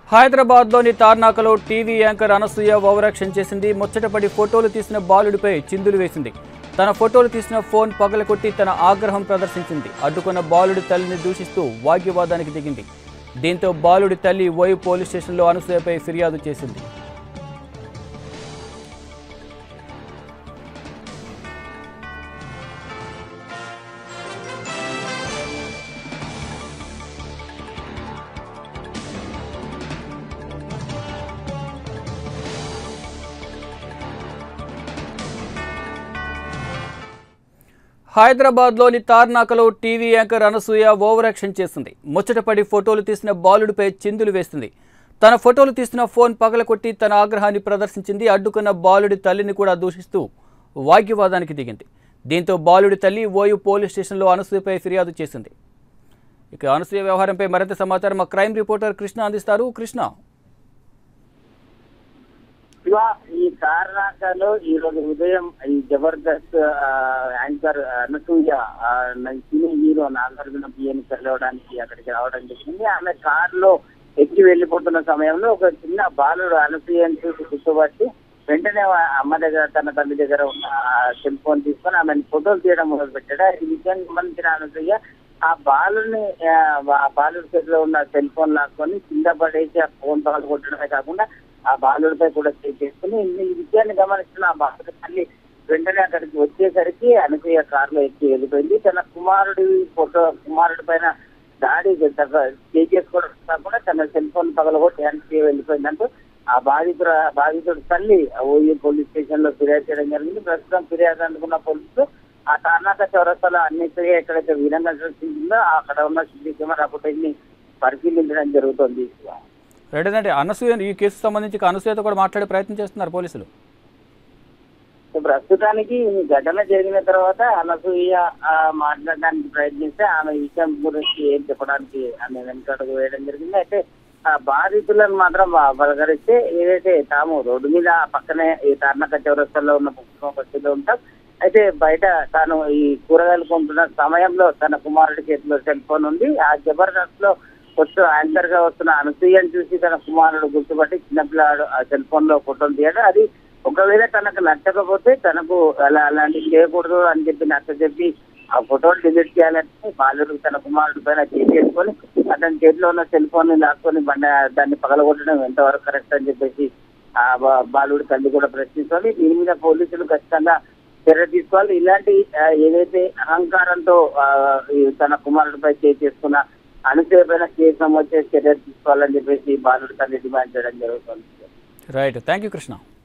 హైదరాబాద్లోని తార్నాకలో TV anchor Anasuya overaction చేసింది ముచ్చటపడి ఫోటోలు తీసిన బాలుడిపై చిందులు వేసింది తన ఫోటోలు తీసిన ఫోన్ పగలకొట్టి తన ఆగ్రహం ప్రదర్శించింది అడ్డుకున్న బాలుడి తల్లిని దూషిస్తూ వాగ్యవాదానికి దిగింది దీంతో బాలుడి తల్లి ఓయూ పోలీస్ స్టేషన్లో అనసూయపై ఫిర్యాదు చేసింది హైదరాబాద్లోని తార్నాకలో టీవీ యాంకర్ అనసూయ ఓవరాక్షన్ చేసింది ముచ్చటపడి ఫోటోలు తీసిన బాలుడిపై చిందులు వేస్తుంది తన ఫోటోలు తీసిన ఫోన్ పగలకొట్టి తన ఆగ్రహాన్ని ప్రదర్శించింది అడ్డుకున్న బాలుడి తల్లిని కూడా దూషిస్తూ వాగ్యవాదానికి దిగింది దీంతో బాలుడి తల్లి ఓయూ పోలీస్ స్టేషన్లో అనసూయపై ఫిర్యాదు చేసింది ఇక అనసూయ వ్యవహారంపై మరింత సమాచారం మా క్రైమ్ రిపోర్టర్ కృష్ణ అందిస్తారు కృష్ణ శివ ఈ కారణాకాలో ఈ రోజు ఉదయం ఈ జబర్దస్త్ ఆ, యాంకర్ అనసూయ ఆ, నా సినీ హీరో నాగార్జున బియ్యం కలవడానికి అక్కడికి రావడం జరిగింది ఆమె కారులో ఎక్కి వెళ్ళిపోతున్న సమయంలో ఒక చిన్న బాలుడు అనసూయని చూసి గుర్తుపట్టి వెంటనే ఆ అమ్మ దగ్గర తన తల్లి దగ్గర ఉన్న సెల్ ఫోన్ తీసుకొని ఆమెను ఫోటోలు తీయడం మొదలు పెట్టాడు ఈ విషయానికి సంబంధించిన అనసూయ ఆ బాలుని ఆ, ఆ బాలుడి చేతిలో ఉన్న సెల్ ఫోన్ లాక్కొని కింద పడేసి ఆ ఫోన్ పగలు కొట్టడమే కాకుండా ఆ బాలుడిపై కూడా స్టే చేసుకుని ఈ విషయాన్ని గమనిస్తున్న ఆ బాలుడి తల్లి వెంటనే అక్కడికి వచ్చేసరికి అనసూయ కారులో ఎక్కి వెళ్ళిపోయింది తన కుమారుడి ఫోటో కుమారుడి పైన దాడి స్టే చేసుకోవడం కాకుండా తన సెల్ ఫోన్ పగలగొట్టి అనసూయ వెళ్ళిపోయిందంటూ ఆ బాధితుడు బాధితుడు తల్లి ఓయూ పోలీస్ స్టేషన్ లో ఫిర్యాదు చేయడం జరిగింది ప్రస్తుతం ఫిర్యాదు అందుకున్న పోలీసులు ఆ తార్నాక చౌరస్తాలో అన్నిటిగా ఎక్కడైతే విధంగా సృష్టించిందో అక్కడ ఉన్న సీసీ కెమెరా ఫుటేజ్ ని పరిశీలించడం జరుగుతుంది ఏంటంటే అనసూయ ఈ కేసు సంబంధించి ఇక అనసూయతో కూడా మాట్లాడే ప్రయత్నం చేస్తున్నారు పోలీసులు సో ప్రస్తుతానికి ఈ ఘటన జరిగిన తర్వాత అనసూయ ఆ, మాట్లాడడానికి ప్రయత్నిస్తే ఆమె ఈ విషయం గురించి ఏం చెప్పడానికి ఆమె వెనకడుగు వేయడం జరిగింది అయితే ఆ బాధితులను మాత్రం బా- పలకరిస్తే ఏదైతే తాము రోడ్డు మీద పక్కనే ఈ తార్నక చౌరస్తాలో ఉన్న పుస్తకం బస్సులో ఉంటాం అయితే బయట తాను ఈ కూరగాయలు కొంటున్న సమయంలో తన కుమారుడి చేతిలో సెల్ ఫోన్ ఉంది ఆ జబర్దస్త్ లో వస్తూ యాంకర్ గా వస్తున్న అనసూయను చూసి తన కుమారుడు గుర్తుపట్టి చిన్నపిల్లాడు ఆ సెల్ ఫోన్ లో ఫోటోలు తీయడం అది ఒకవేళ తనకు నచ్చకపోతే తనకు అలా అలాంటివి చేయకూడదు అని చెప్పి నచ్చ చెప్పి ఆ ఫోటోలు డిలీట్ చేయాలని బాలుడు తన కుమారుడి పైన చేసుకొని అతని చేతిలో ఉన్న సెల్ ఫోన్ ని లాక్కొని బండ దాన్ని పగలగొట్టడం ఎంతవరకు కరెక్ట్ అని చెప్పేసి ఆ బా- బాలుడి తల్లి కూడా ప్రశ్నించాలి దీని మీద పోలీసులు ఖచ్చితంగా చర్య తీసుకోవాలి ఇలాంటి ఆ, ఏదైతే అహంకారంతో ఆ, ఈ తన కుమారుడిపై చేసి చేసుకున్న అనుసరి పైన కేసు నమోదు చేసి చర్య తీసుకోవాలని చెప్పేసి బాలుడి తల్లి డిమాండ్ చేయడం జరుగుతుంది రైట్ థ్యాంక్ యూ కృష్ణ